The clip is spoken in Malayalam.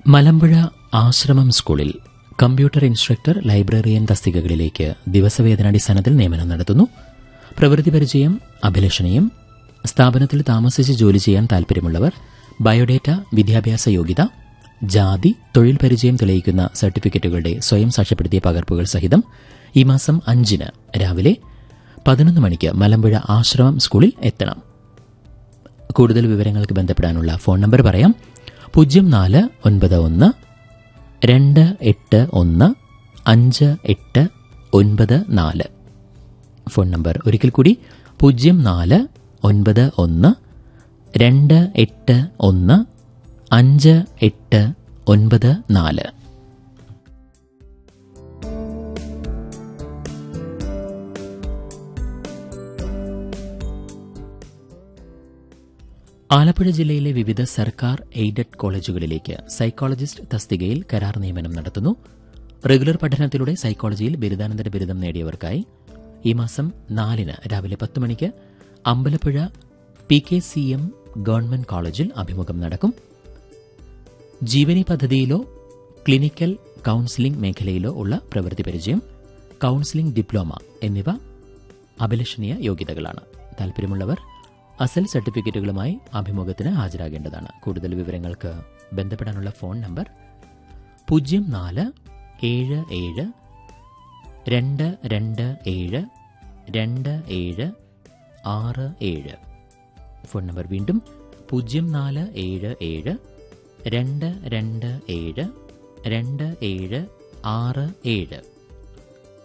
മലമ്പുഴ ആശ്രമം സ്കൂളിൽ കമ്പ്യൂട്ടർ ഇൻസ്ട്രക്ടർ ലൈബ്രറിയൻ തസ്തികകളിലേക്ക് ദിവസവേതനാടിസ്ഥാനത്തിൽ നിയമനം നടത്തുന്നു പ്രവൃത്തി പരിചയം അഭിലഷണീയം സ്ഥാപനത്തിൽ താമസിച്ച് ജോലി ചെയ്യാൻ താൽപര്യമുള്ളവർ ബയോഡേറ്റ വിദ്യാഭ്യാസ യോഗ്യത ജാതി തൊഴിൽ പരിചയം തെളിയിക്കുന്ന സർട്ടിഫിക്കറ്റുകളുടെ സ്വയം സാക്ഷ്യപ്പെടുത്തിയ പകർപ്പുകൾ സഹിതം ഈ മാസം അഞ്ചിന് രാവിലെ പതിനൊന്ന് മണിക്ക് മലമ്പുഴ ആശ്രമം സ്കൂളിൽ എത്തണം കൂടുതൽ വിവരങ്ങൾക്ക് ബന്ധപ്പെടാനുള്ള ഫോൺ നമ്പർ പറയാം പൂജ്യം നാല് ഒൻപത് ഒന്ന് രണ്ട് എട്ട് ഒന്ന് അഞ്ച് എട്ട് ഒൻപത് നാല് ഫോൺ നമ്പർ ഒരിക്കൽ കൂടി പൂജ്യം നാല് ഒൻപത് ഒന്ന് രണ്ട് എട്ട് ഒന്ന് അഞ്ച് എട്ട് ഒൻപത് നാല് ആലപ്പുഴ ജില്ലയിലെ വിവിധ സർക്കാർ എയ്ഡഡ് കോളേജുകളിലേക്ക് സൈക്കോളജിസ്റ്റ് തസ്തികയിൽ കരാർ നിയമനം നടത്തുന്നു റെഗുലർ പഠനത്തിലൂടെ സൈക്കോളജിയിൽ ബിരുദാനന്തര ബിരുദം നേടിയവർക്കായി ഈ മാസം നാലിന് രാവിലെ പത്ത് മണിക്ക് Ambalappuzha P K C M government കോളേജിൽ അഭിമുഖം നടക്കും ജീവനി പദ്ധതിയിലോ ക്ലിനിക്കൽ കൌൺസിലിംഗ് മേഖലയിലോ ഉള്ള പ്രവൃത്തി പരിചയം കൌൺസിലിംഗ് ഡിപ്ലോമ എന്നിവ അഭിലഷണീയ യോഗ്യതകളാണ് താൽപര്യമുള്ളവർ അസൽ സർട്ടിഫിക്കറ്റുകളുമായി അഭിമുഖത്തിന് ഹാജരാകേണ്ടതാണ് കൂടുതൽ വിവരങ്ങൾക്ക് ബന്ധപ്പെടാനുള്ള ഫോൺ നമ്പർ പൂജ്യം നാല് ഏഴ് ഏഴ് രണ്ട് രണ്ട് ഏഴ് രണ്ട് ഏഴ് ആറ് ഏഴ് ഫോൺ നമ്പർ വീണ്ടും പൂജ്യം നാല് ഏഴ് ഏഴ് രണ്ട് രണ്ട് ഏഴ് രണ്ട് ഏഴ് ആറ് ഏഴ്